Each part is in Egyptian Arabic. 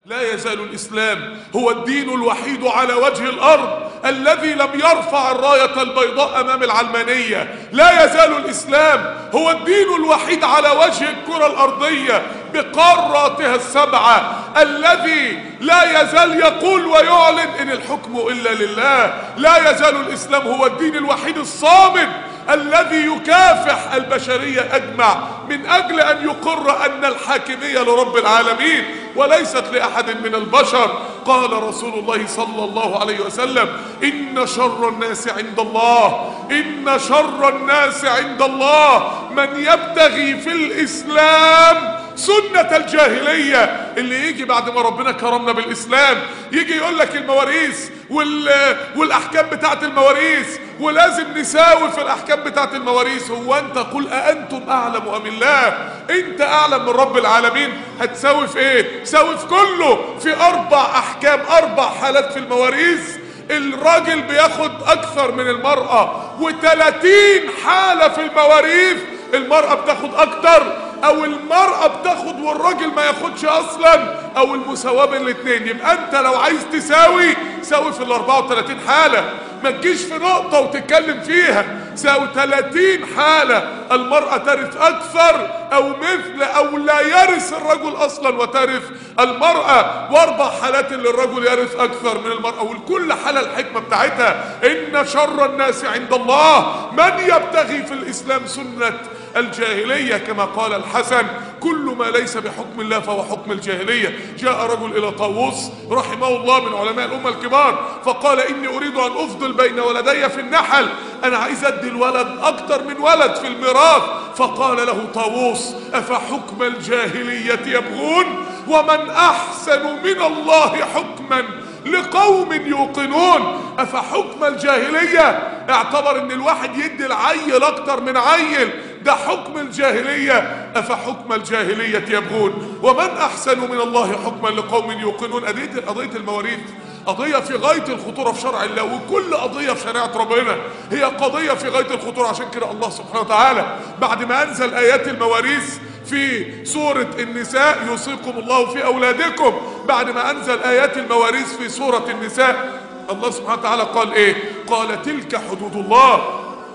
لا يزال الإسلام هو الدين الوحيد على وجه الأرض الذي لم يرفع الراية البيضاء أمام العلمانية لا يزال الإسلام هو الدين الوحيد على وجه الكرة الأرضية بقاراتها السبعة الذي لا يزال يقول ويعلن إن الحكم إلا لله لا يزال الإسلام هو الدين الوحيد الصامد الذي يكافح البشرية أجمع من أجل أن يقر أن الحاكمية لرب العالمين وليست لأحد من البشر قال رسول الله صلى الله عليه وسلم إن شر الناس عند الله إن شر الناس عند الله من يبتغي في الإسلام سنة الجاهلية اللي يجي بعد ما ربنا كرمنا بالإسلام يجي يقول لك المواريث وال... والأحكام بتاعت المواريث ولازم نساوي في الأحكام بتاعت المواريث هو أنت قل أأنتم أعلم أم الله أنت أعلم من رب العالمين هتساوي في إيه ساوي في كله في أربع أحكام أربع حالات في المواريث الراجل بياخد أكثر من المرأة وثلاثين حالة في المواريث المرأة بتاخد أكتر او المرأة بتاخد والراجل ما ياخدش اصلا او المساواة بين الاتنين يبقى انت لو عايز تساوي ساوي في ال 34 حالة ما تجيش في نقطة وتتكلم فيها ساوي 30 حالة المرأة ترث اكثر او مثل او لا يرث الرجل اصلا وترث المرأة واربع حالات اللي الرجل يرث اكثر من المرأة ولكل حالة الحكمة بتاعتها ان شر الناس عند الله من يبتغي في الاسلام سنة الجاهلية كما قال الحسن كل ما ليس بحكم الله فهو حكم الجاهلية جاء رجل إلى طاووس رحمه الله من علماء الأمة الكبار فقال إني أريد أن أفضل بين ولدي في النحل أنا عايز أدي الولد أكتر من ولد في الميراث فقال له طاووس أفحكم الجاهلية يبغون ومن أحسن من الله حكما لقوم يوقنون أفحكم الجاهلية اعتبر ان الواحد يدي العيل اكتر من عيل ده حكم الجاهلية أفحكم الجاهلية يبغون ومن أحسن من الله حكما لقوم يوقنون قضية قضية المواريث قضية في غاية الخطورة في شرع الله وكل قضية في شريعة ربنا هي قضية في غاية الخطورة عشان كده الله سبحانه وتعالى بعد ما أنزل آيات المواريث في سورة النساء يوصيكم الله في أولادكم بعد ما أنزل آيات المواريث في سورة النساء الله سبحانه وتعالى قال إيه قال تلك حدود الله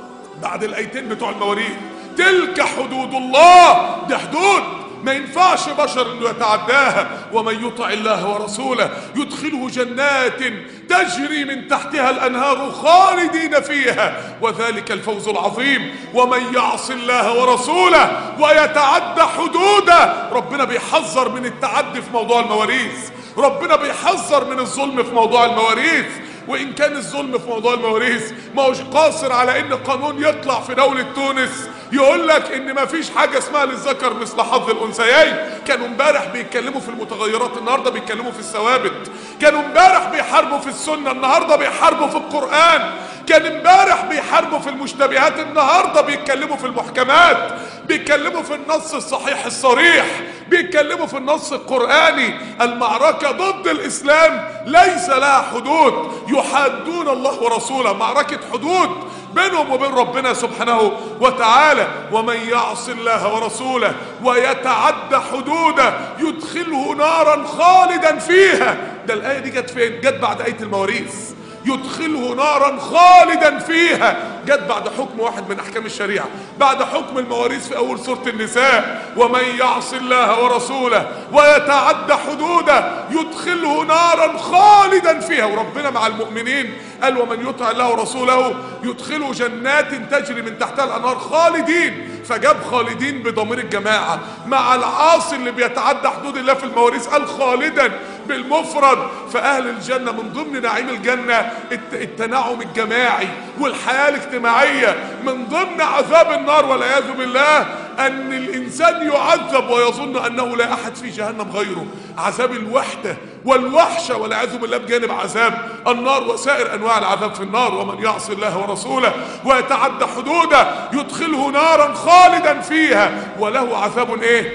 بعد الآيتين بتوع المواريث تلك حدود الله دي حدود ما ينفعش بشر انه يتعداها ومن يطع الله ورسوله يدخله جنات تجري من تحتها الانهار خالدين فيها وذلك الفوز العظيم ومن يعص الله ورسوله ويتعدى حدوده ربنا بيحذر من التعدي في موضوع المواريث ربنا بيحذر من الظلم في موضوع المواريث وان كان الظلم في موضوع المواريث ما هوش قاصر على ان قانون يطلع في دولة تونس يقول لك ان ما فيش حاجة اسمها للذكر مثل حظ الانثيين كانوا امبارح بيتكلموا في المتغيرات النهاردة بيتكلموا في الثوابت كانوا امبارح بيحاربوا في السنة النهاردة بيحاربوا في القرآن كان امبارح بيحاربوا في المشتبهات النهاردة بيتكلموا في المحكمات بيتكلموا في النص الصحيح الصريح بيتكلموا في النص القرآني المعركة ضد الإسلام ليس لها حدود يحادون الله ورسوله معركة حدود بينهم وبين ربنا سبحانه وتعالى ومن يعص الله ورسوله ويتعدى حدوده يدخله نارا خالدا فيها ده الآية دي جت فين؟ جت بعد آية المواريث يدخله نارا خالدا فيها جت بعد حكم واحد من احكام الشريعه بعد حكم المواريث في اول سوره النساء ومن يعص الله ورسوله ويتعدى حدوده يدخله نارا خالدا فيها وربنا مع المؤمنين قال ومن يطع الله ورسوله يدخله جنات تجري من تحتها الانهار خالدين فجاب خالدين بضمير الجماعه مع العاصي اللي بيتعدى حدود الله في المواريث قال خالدا بالمفرد فأهل الجنة من ضمن نعيم الجنة التنعم الجماعي والحياة الاجتماعية من ضمن عذاب النار والعياذ بالله أن الإنسان يعذب ويظن أنه لا أحد في جهنم غيره عذاب الوحدة والوحشة والعياذ بالله بجانب عذاب النار وسائر أنواع العذاب في النار ومن يعصي الله ورسوله ويتعدى حدوده يدخله نارا خالدا فيها وله عذاب إيه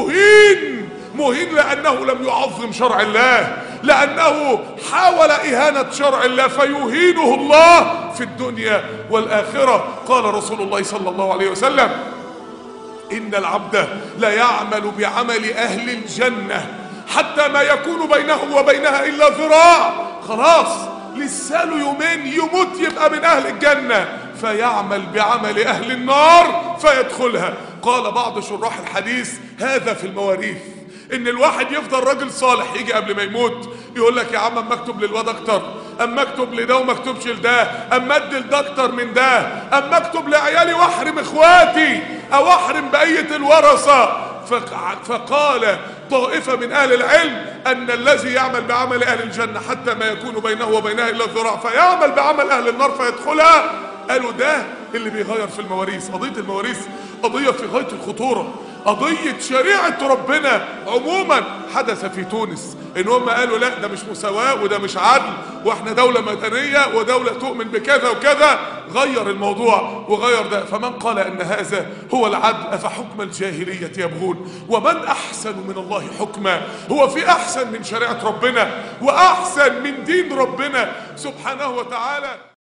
مهين مهين لأنه لم يعظم شرع الله لأنه حاول إهانة شرع الله فيهينه الله في الدنيا والآخرة قال رسول الله صلى الله عليه وسلم إن العبد لا يعمل بعمل أهل الجنة حتى ما يكون بينه وبينها إلا ذراع خلاص لسه له يومين يموت يبقى من أهل الجنة فيعمل بعمل أهل النار فيدخلها قال بعض شراح الحديث هذا في المواريث ان الواحد يفضل راجل صالح يجي قبل ما يموت يقول لك يا عم اما اكتب للواد اكتر اما اكتب لده وما اكتبش لده اما ادي لده اكتر من ده اما اكتب لعيالي واحرم اخواتي او احرم بقيه الورثه فق- فقال طائفة من أهل العلم أن الذي يعمل بعمل أهل الجنة حتى ما يكون بينه وبينها إلا الذراع فيعمل بعمل أهل النار فيدخلها قالوا ده اللي بيغير في المواريث قضية المواريث قضية في غاية الخطورة قضية شريعة ربنا عموما حدث في تونس ان هم قالوا لا ده مش مساواة وده مش عدل واحنا دولة مدنية ودولة تؤمن بكذا وكذا غير الموضوع وغير ده فمن قال ان هذا هو العدل افحكم الجاهلية يبغون ومن احسن من الله حكما هو في احسن من شريعة ربنا واحسن من دين ربنا سبحانه وتعالى